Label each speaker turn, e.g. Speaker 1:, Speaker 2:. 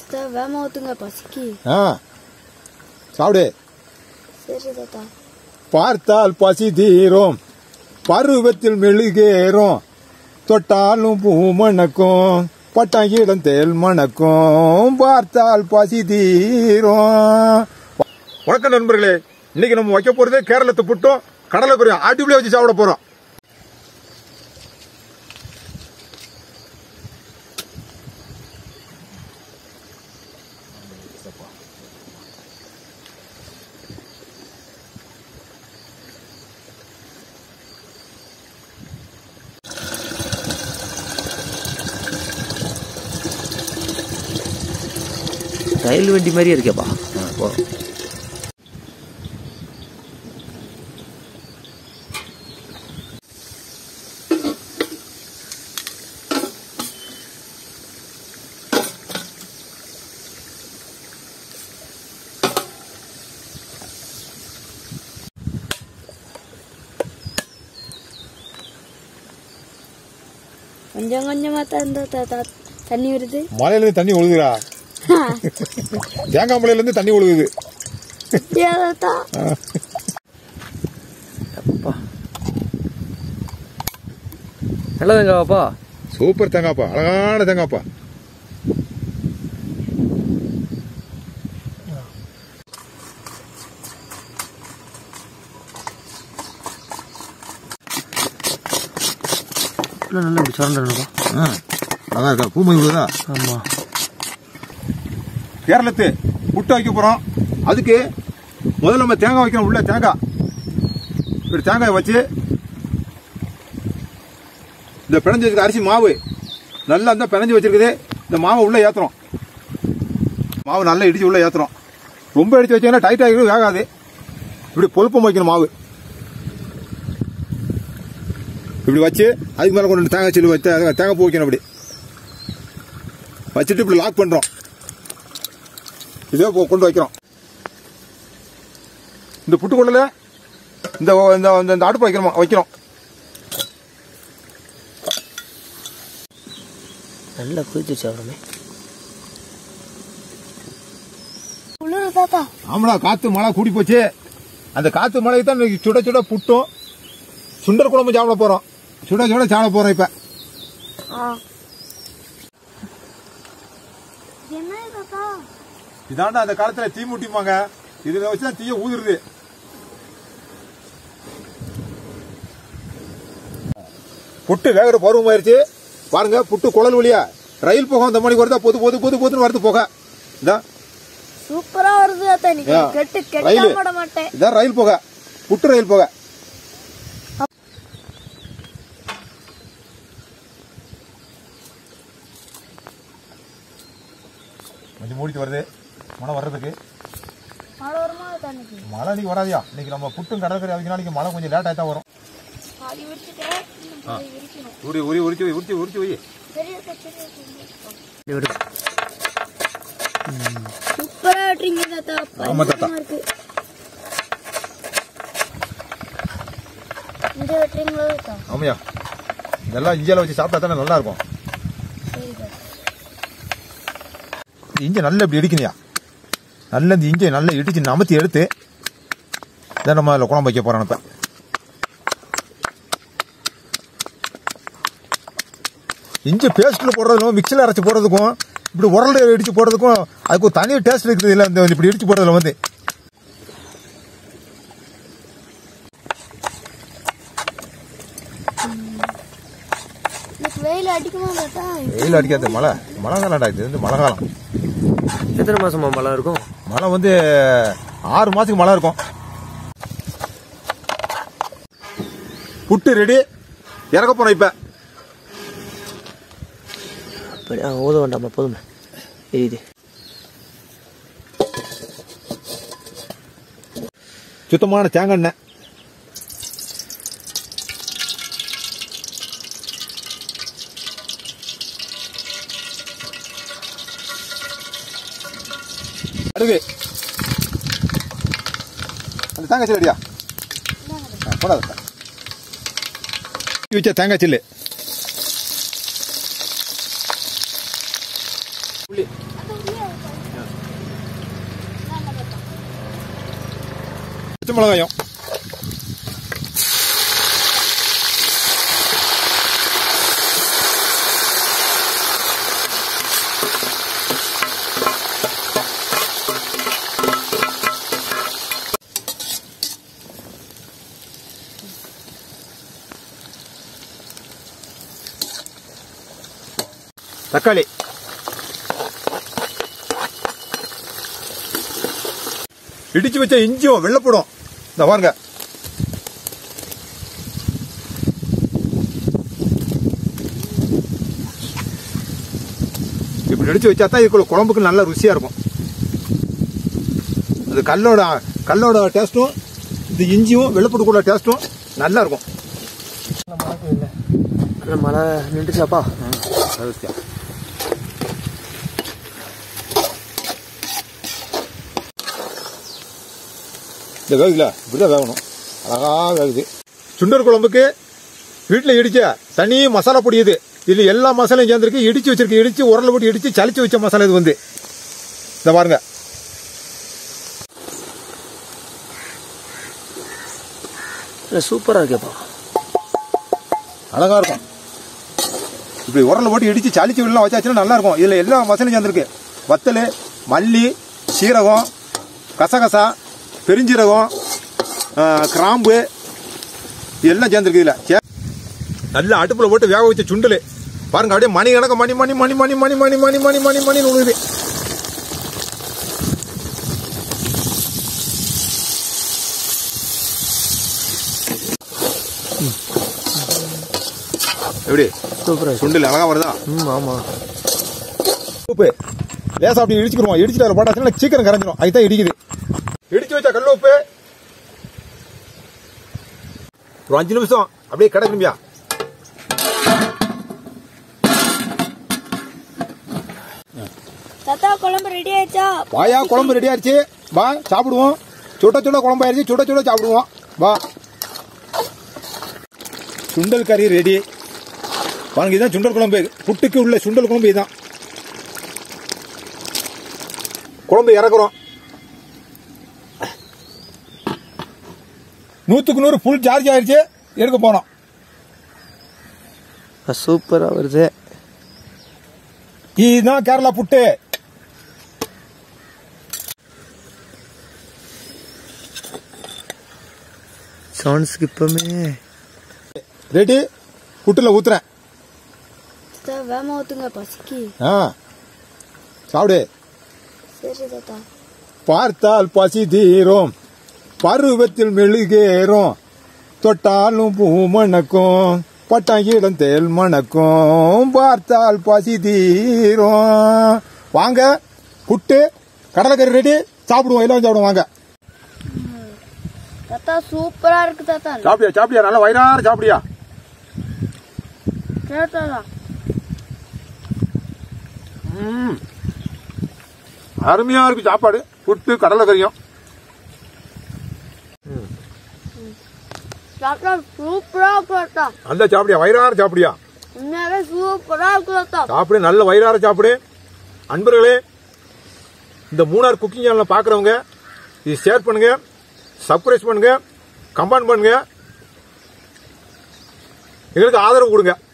Speaker 1: தாத்தா வேமா ஊத்துங்க பசிக்கு
Speaker 2: ஆ சாப்பிடு
Speaker 1: சரி தாத்தா
Speaker 2: பார்த்தால் பசி தீரும் பருவத்தில் மெழுகேறும் தொட்டாலும் பூ மணக்கும் பட்டாங்கிடம் தேல் மணக்கும் பார்த்தால் பசி தீரும் வணக்கம் நண்பர்களே இன்னைக்கு நம்ம வைக்க போறது கேரளத்து புட்டும் கடலைக்குறையும் அடுப்புல வச்சு சாப்பிட போறோம்
Speaker 3: ரயில் வண்டி மாதிரியே இருக்கேப்பா போ
Speaker 1: கொஞ்சம் கொஞ்சமா தான் இந்த தாத்தா தண்ணி வருது
Speaker 2: மலையில இருந்து தண்ணி ஒழுகுதா தேங்காய் மலையில இருந்து தண்ணி ஒழுகுது
Speaker 1: அப்படியா தாத்தா
Speaker 3: அப்பா நல்லதுங்கப்பா
Speaker 2: சூப்பர் தேங்காய்ப்பா அழகான தேங்காய்ப்பா
Speaker 3: இல்லை நல்லா இப்படி சுரண்டணுப்பா
Speaker 2: ஆ, அழகா இருக்கா பூமை விழுதா
Speaker 3: ஆமாம்
Speaker 2: கேரளத்து புட்டு வைக்க போறோம் அதுக்கு முதல்ல நம்ம தேங்காய் வைக்கிறோம் உள்ள தேங்காய் இப்படி தேங்காய் வச்சு இந்த பிணைஞ்சு வச்சிருக்க அரிசி மாவு நல்லா இருந்தா பிணைஞ்சு வச்சிருக்குது இந்த மாவை உள்ள ஏத்துறோம் மாவு நல்லா இடிச்சு உள்ள ஏத்துறோம் ரொம்ப இடிச்சு வச்சீங்கன்னா டைட் ஆகிடும் வேகாது இப்படி பொழுப்பம் வைக்கணும் மாவு இப்படி வச்சு அதுக்கு மேல கொண்டு தேங்காய் சில்லு வச்சு அதுக்கு தேங்காய் பூ வைக்கணும் அப்படி வச்சுட்டு இப்படி லாக் பண்றோம் இதே கொ- கொண்டு வைக்கிறோம் இந்த புட்டுக்குள்ளல இந்த இந்த இந்த- இந்த அடுப்பு வைக்கிறோமா வைக்கிறோம்
Speaker 3: நல்லா கொதிச்சு அப்புறமே
Speaker 1: குளிர் தாத்தா
Speaker 2: ஆமாடா காத்து மழை கூடி போச்சு அந்த காத்து மழைக்கு தான் இன்னைக்கு சுட சுட புட்டும் சுண்டல் குழம்பு சாப்பிட போறோம் சுட சுட சாப்பிட போறோம் இப்ப
Speaker 1: ஆ என்ன தாத்தா
Speaker 2: இதாண்டா அந்த காலத்துல தீ முட்டிப்பாங்க இதுல வச்சு தான் தீய ஊதுருது புட்டு வேகிற பருவம் ஆயிருச்சு பாருங்க புட்டு குழல் வழியா ரயில் போகும் அந்த மணிக்கு வருதா பொது பொது பொது பொதுன்னு வருது போக இதான்
Speaker 1: சூப்பரா வருது தாத்தா நீ
Speaker 2: ஆ.
Speaker 1: கெட்டு கெட்ட
Speaker 2: ரயிலு.
Speaker 1: போட மாட்டேன்
Speaker 2: இதான் ரயில் போக புட்டு ரயில் போக கொஞ்சம் மூடிட்டு வருது மழை வர்றதுக்கு
Speaker 1: மழை வருமா தண்ணிக்கு
Speaker 2: மழை இன்னைக்கு வராதியா இன்னைக்கு நம்ம புட்டும் கடற்கரை அவங்க நாளைக்கு மழை கொஞ்சம் லேட் ஆகி தான் வரும்
Speaker 1: பாதி விரிச்சுட்டேன் இன்னும் பாதி விரிக்கணும்
Speaker 2: உரி உரி உரிச்சு வை உரிச்சு உரிச்சு வை
Speaker 1: சரி தாத்தா சரி தாத்தா.
Speaker 3: விடு
Speaker 1: சூப்பரா வெட்டுறீங்க தாத்தா
Speaker 2: ஆமா தாத்தா.
Speaker 1: பயங்கரமா இருக்கு இந்த வெட்டுறீங்களா தாத்தா
Speaker 2: ஆமையா இதெல்லாம் இஞ்சியால வச்சு சாப்பிட்டா தானே நல்லா இருக்கும்
Speaker 1: சரி தாத்தா
Speaker 2: இஞ்சி நல்லா இப்படி இடிக்கணியா நல்லா இந்த இஞ்சியை நல்லா இடிச்சு நமத்தி எடுத்து இதான் நம்ம அதில் குழம்பு வைக்க போறோம் இப்ப இஞ்சி பேஸ்ட்ல போடுறதுக்கும் மிக்சியில் அரைச்சு போடுறதுக்கும் இப்படி உரல்ல இடிச்சு போடுறதுக்கும் அதுக்கு ஒரு தனி டேஸ்ட் இருக்குது இல்லை இந்த இப்படி இடிச்சு போடுறதுல வந்து
Speaker 1: இன்னைக்கு வெயில் அடிக்குமா தாத்தா
Speaker 2: வெயில் அடிக்காது மழை மழை காலம்டா இது வந்து மழை காலம்
Speaker 3: எத்தனை மாசமா மழை இருக்கும்
Speaker 2: மழை வந்து ஆறு மாசத்துக்கு மழை இருக்கும் புட்டு ரெடி இறக்க போறோம் இப்ப
Speaker 3: அப்படி ஆ ஊத வேண்டாமா போதுமே எரியுது
Speaker 2: சுத்தமான தேங்காய் எண்ணெய் அடுகு அந்த தேங்காய் சில்லு அடியா போடாத வச்ச தேங்காய் சில்லு
Speaker 1: அந்த உள்ளே
Speaker 2: மிளகாயும் தக்காளி இடிச்சு வச்ச இஞ்சியும் வெள்ளப்படும் இந்த பாருங்க இப்படி இடிச்சு வச்சா தான் இதுக்குள்ள குழம்புக்கு நல்ல ருசியா இருக்கும் அது கல்லோட கல்லோட டேஸ்ட்டும் இந்த இஞ்சியும் வெள்ளப்பட்டு கூட டேஸ்ட்டும் நல்லா இருக்கும்
Speaker 3: அண்ணா மழை நின்றுச்சாப்பா
Speaker 2: ருசியா இந்த வேகுல இப்படிதான் வேகணும் அழகா வேகுது சுண்டர் குழம்புக்கு வீட்டில் இடிச்ச தனி மசாலா பொடி இது இதில் எல்லா மசாலையும் சேர்ந்துருக்கு இடிச்சு வச்சிருக்கு இடிச்சு உரல போட்டு இடிச்சு சலிச்சு வச்ச மசாலா இது வந்து இந்த பாருங்க
Speaker 3: இல்லை சூப்பராக இருக்கேப்பா
Speaker 2: அழகா இருக்கும் இப்படி உரல போட்டு இடிச்சு சளிச்சு வெளிலாம் வச்சாச்சுன்னா நல்லா இருக்கும் இதுல எல்லா மசாலையும் சேர்ந்துருக்கு வத்தல் மல்லி சீரகம் கசகசா பெருஞ்சீரகம் ஆ, கிராம்பு இது எல்லாம் சேர்ந்துருக்கு இதுல சே- நல்ல அடுப்புல போட்டு வேக வச்ச சுண்டல் பாருங்க அப்படியே மணி கணக்கு மணி மணி மணி மணி மணி மணி மணி மணி மணி மணி உழுகுது எப்படி
Speaker 3: சூப்பராக
Speaker 2: சுண்டல் அழகா வருதா
Speaker 3: ம் ஆமாம்
Speaker 2: உப்பு லேசா அப்படி இடிச்சுக்கிறோம் இடிச்சுட்டு அதில் போட்டாச்சுன்னா சீக்கிரம் கரைஞ்சிரும் அதுதான் இடிக்குது இடிச்சு வச்ச கல் உப்பு ஒரு அஞ்சு நிமிஷம் அப்படியே கிடக்குமியா
Speaker 1: தாத்தா குழம்பு ரெடி ஆயிடுச்சா
Speaker 2: வாயா குழம்பு ரெடி ஆயிடுச்சு வா சாப்பிடுவோம் சுட சுட குழம்பு ஆயிடுச்சு சுட சுட சாப்பிடுவோம் வா சுண்டல் கறி ரெடி பாருங்க இதுதான் சுண்டல் குழம்பு புட்டுக்கு உள்ள சுண்டல் குழம்பு இதுதான் குழம்பு இறக்குறோம் நூத்துக்கு நூறு ஃபுல் சார்ஜ் ஆயிடுச்சு எடுக்க போனோம்
Speaker 3: சூப்பராக வருது
Speaker 2: இதுதான் கேரளா புட்டு
Speaker 3: சவுண்ட்ஸுக்கு இப்போமே
Speaker 2: ரெடி புட்டுல ஊத்துறேன்
Speaker 1: தாத்தா வேமா ஊத்துங்க பசிக்கு
Speaker 2: ஆ சாப்பிடு
Speaker 1: சரி தாத்தா
Speaker 2: பார்த்தால் பசி தீரும் பருவத்தில் மெழுகேறும் தொட்டாலும் பூ மணக்கும் பட்டாயிடம் தேல் மணக்கும் பார்த்தால் பசி தீரும் வாங்க புட்டு கடலைக்கறி ரெடி சாப்பிடுவோம் எல்லாம் சாப்பிடுவோம் வாங்க
Speaker 1: தாத்தா சூப்பரா இருக்கு தாத்தா
Speaker 2: சாப்பிடியா சாப்பிடியா நல்லா வயிறார சாப்பிடியா
Speaker 1: சரி தாத்தா
Speaker 2: ம். அருமையா இருக்கு சாப்பாடு புட்டு கடலைக்கறியும்
Speaker 1: தாத்தா சூப்பரா இருக்கு தாத்தா
Speaker 2: நல்லா சாப்பிடியா வயிறார சாப்பிடியா
Speaker 1: உண்மையாவே சூப்பரா இருக்கு தாத்தா
Speaker 2: சாப்பிடு நல்ல வயிறார சாப்பிடு அன்பர்களே இந்த மூணார் குக்கிங் சேனலை பார்க்குறவங்க இது ஷேர் பண்ணுங்க சப்ஸ்கிரைப் பண்ணுங்க கமெண்ட் பண்ணுங்க எங்களுக்கு ஆதரவு கொடுங்க